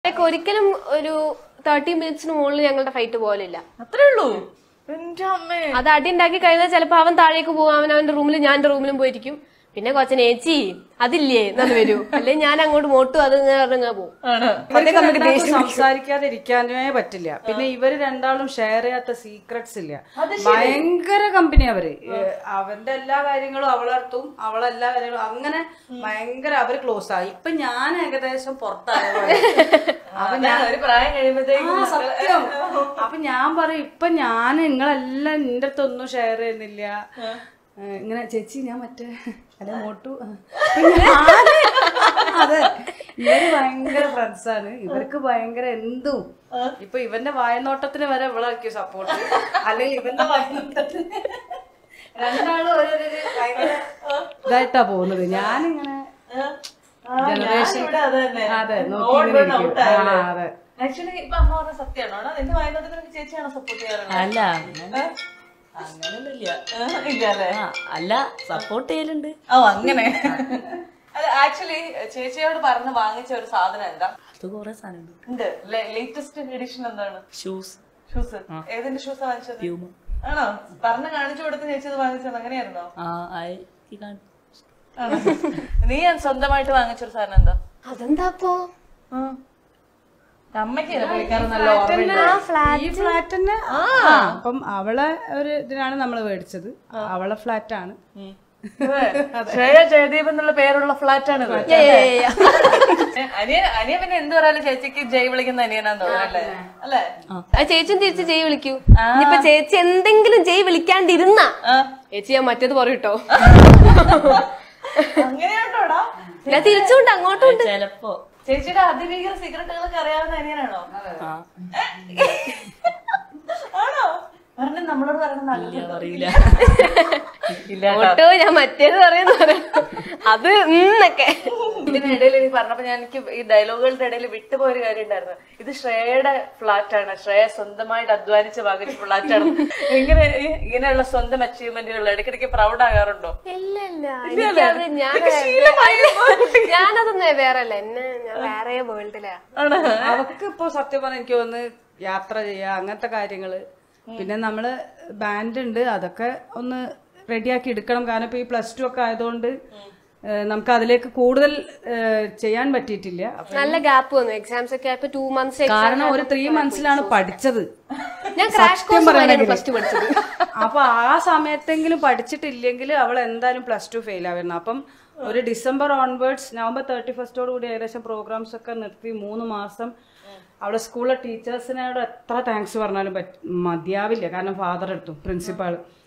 Like ഒരിക്കലും ഒരു thirty മിനിറ്റ്സിന് മുകളിൽ ഞങ്ങളുടെ ഫൈറ്റ് പോലില്ല അത്രേ ഉള്ളൂ എന്റെ അമ്മേ അത് അടി ഉണ്ടാക്കി കഴിഞ്ഞാൽ ചിലപ്പോ അവൻ താഴേക്ക് പോകും അവൻ അവന്റെ റൂമിൽ ഞാൻ എന്റെ റൂമിലും പോയിരിക്കും പിന്നെ കൊച്ചനെ ഏച്ചി അതില്ലേ എന്നു വരൂ അല്ലെങ്കിൽ ഞാൻ അങ്ങോട്ട് മോട്ടു അത് ഇങ്ങനെ പറഞ്ഞാ പോകും ആണ് ഇവർക്ക് രണ്ടാൾക്കും സംസാരിക്കാതെ ഇരിക്കാനേ പറ്റില്ല പിന്നെ ഇവര് രണ്ടാളും ഷെയർ ചെയ്യാത്ത സീക്രട്സ് ഇല്ല ഭയങ്കര കമ്പനി അവര് ഏ, അവന്റെ എല്ലാ കാര്യങ്ങളും അവളർത്തും അവളെല്ലാ കാര്യങ്ങളും അങ്ങനെ ഭയങ്കര അവര് ക്ലോസ് ആയി ഇപ്പൊ ഞാൻ ഏകദേശം പുറത്തായ പോലെ. അപ്പൊ ഞാൻ ഒരു പ്രായം കഴിയുമ്പോഴത്തേക്കും ആ, സത്യം അപ്പൊ ഞാൻ പറയും ഇപ്പൊ ഞാൻ നിങ്ങളെല്ലാം നിന്റെ അടുത്തൊന്നും ഷെയർ ചെയ്യുന്നില്ല ഏ, ഇങ്ങനെ ചേച്ചി ഞാൻ മറ്റേ അല്ലെ മോട്ടു ആ. അപ്പൊ ഞാന് അതെ ഇവര് ഭയങ്കര ഫ്രണ്ട്സ് ആണ് ഇവർക്ക് ഭയങ്കര എന്തും ഇപ്പൊ ഇവന്റെ വായനോട്ടത്തിന് വരെ ഇവളായിരിക്കും സപ്പോർട്ട് അല്ലെങ്കിൽ ഇവന്റെ വായനോട്ടത്തിന് രണ്ടാളും ഒരു ഒരു ഭയങ്കര ഇതായിട്ടാ പോകുന്നത് ഞാനിങ്ങനെ ജനറേഷൻ ഇവിടെ അത് തന്നെ അതെ Odd നോക്കി one ഇങ്ങനെ out ഇരിക്കും. ആയല്ലേ? ആ, അതെ ആക്ച്വലി ഇപ്പൊ അമ്മ പറഞ്ഞ സത്യമാണോ നിന്റെ വായനത്തിന് ചേച്ചിയാണോ സപ്പോർട്ട് ചെയ്യാറുള്ളത് അല്ല അങ്ങനെ അങ്ങനൊന്നുമില്ല ആ, ഇല്ല അല്ലേ ആ അല്ല സപ്പോർട്ട് ചെയ്യലുണ്ട് ഓ അങ്ങനെ അത് ആക്ച്വലി ചേച്ചിയോട് പറഞ്ഞ് വാങ്ങിച്ച ഒരു സാധനം എന്താ അത് കൊറേ സാധനമുണ്ട് ഉണ്ട് ലേറ്റസ്റ്റ് എഡിഷൻ എന്താണ് ഷൂസ് ഷൂസ് ഏതിന്റെ ഷൂസ് വാങ്ങിച്ചത് പ്യൂമ ആണോ പറഞ്ഞ് കാണിച്ചു കൊടുത്ത് ചേച്ചി അത് വാങ്ങിച്ചത് അങ്ങനെയായിരുന്നോ ആ ആയി ഈ കാണി- ആണോ? നീ സ്വന്തമായിട്ട് വാങ്ങിച്ചൊരു സാധനം എന്താ അതെന്താ അപ്പോ അമ്മയ്ക്ക് പുള്ളിക്കാരൻ നല്ല ഓർമ്മയുണ്ട് ഈ ഫ്ലാറ്റ് തന്നെ ആ അപ്പം അവളെ ഒരു ഇതിനാണ് നമ്മൾ മേടിച്ചത് അവളെ ഫ്ലാറ്റ് ആണ് ശ്രേയ ജയദീപ് എന്നുള്ള പേരുള്ള ഫ്ലാറ്റ് ആണ് അനിയൻ അനിയൻ പിന്നെ എന്ത് പറയാലും ചേച്ചിക്ക് ജയ് വിളിക്കുന്ന അനിയനാന്ന് തോന്നുന്നല്ലേ അല്ലേ ആ ചേച്ചിയും തിരിച്ച് ജയ് വിളിക്കൂ ഇനിയിപ്പൊ ചേച്ചി എന്തെങ്കിലും ജയ് വിളിക്കാണ്ടിരുന്ന ചേച്ചി ഞാൻ മറ്റേത് പറയൂട്ടോ അങ്ങനെയുണ്ടോടാ ഞാൻ തിരിച്ചുകൊണ്ട് അങ്ങോട്ടും ഉണ്ട് ചെലപ്പോ ചേച്ചിയുടെ അതിഭീകര സിഗരറ്റുകളൊക്കെ അറിയാവുന്ന അനിയനാണോ ആ ആണോ പറഞ്ഞ നമ്മളോട് പറയണ നല്ല ഇല്ല, അറിയില്ല ഓട്ടോ ഞാൻ മറ്റേത് പറയുന്ന പറയാം അത് എന്നൊക്കെ ഇതിനിടയിൽ നീ പറഞ്ഞപ്പോ ഞാൻ എനിക്ക് ഈ ഡയലോഗുകളുടെ ഇടയിൽ വിട്ടുപോയ ഒരു കാര്യം ഉണ്ടായിരുന്നു ഇത് ശ്രേയയുടെ ഫ്ലാറ്റ് ആണ് ശ്രേയ സ്വന്തമായിട്ട് അധ്വാനിച്ച് വാങ്ങിച്ച ഫ്ലാറ്റ് ആണ് ഇങ്ങനെ ഈ- ഇങ്ങനെയുള്ള സ്വന്തം അച്ചീവ്മെന്റുകൾ ഇടയ്ക്കിടയ്ക്ക് പ്രൗഡ് ആകാറുണ്ടോ ഇല്ല ഇല്ല എനിക്കത് ഞാൻ ഞാനതൊന്നും വേറെ അല്ല എന്നെ ഞാൻ വേറെ വേൾഡിലാ അവക്ക് ഇപ്പൊ സത്യം പറഞ്ഞ എനിക്ക് തോന്നുന്നു യാത്ര ചെയ്യാ അങ്ങനത്തെ കാര്യങ്ങള് പിന്നെ നമ്മള് ബാൻഡ് ഉണ്ട് അതൊക്കെ ഒന്ന് റെഡിയാക്കി എടുക്കണം കാരണം ഇപ്പൊ ഈ പ്ലസ് ടു ഒക്കെ ആയതുകൊണ്ട് ഏഹ്, നമുക്ക് അതിലേക്ക് കൂടുതൽ ഏഹ്, ചെയ്യാൻ പറ്റിയിട്ടില്ല അപ്പൊ നല്ല ഗ്യാപ്പ് വന്നു എക്സാംസ് ഒക്കെ ആയപ്പോ ടു മന്ത്സ് കാരണം ഒരു ത്രീ മന്ത്സിലാണ് പഠിച്ചത് ഞാൻ ക്രാഷ് കോഴ്സ് പറയണെങ്കില്. പ്ലസ് ടു പഠിച്ചത് അപ്പൊ ആ സമയത്തെങ്കിലും പഠിച്ചിട്ടില്ലെങ്കിൽ അവൾ എന്തായാലും പ്ലസ് ടു ഫെയിൽ ആവുന്നു അപ്പം ഒരു ഡിസംബർ ഓൺവേർഡ്സ് നവംബർ തേർട്ടി ഫസ്റ്റോട് കൂടി ഏകദേശം പ്രോഗ്രാംസ് ഒക്കെ നിർത്തി മൂന്ന് മാസം അവിടെ സ്കൂളിലെ ടീച്ചേഴ്സിനോട് എത്ര താങ്ക്സ് പറഞ്ഞാലും പറ്റ- മതിയാവില്ല കാരണം ഫാദർ എടുത്തു പ്രിൻസിപ്പാൾ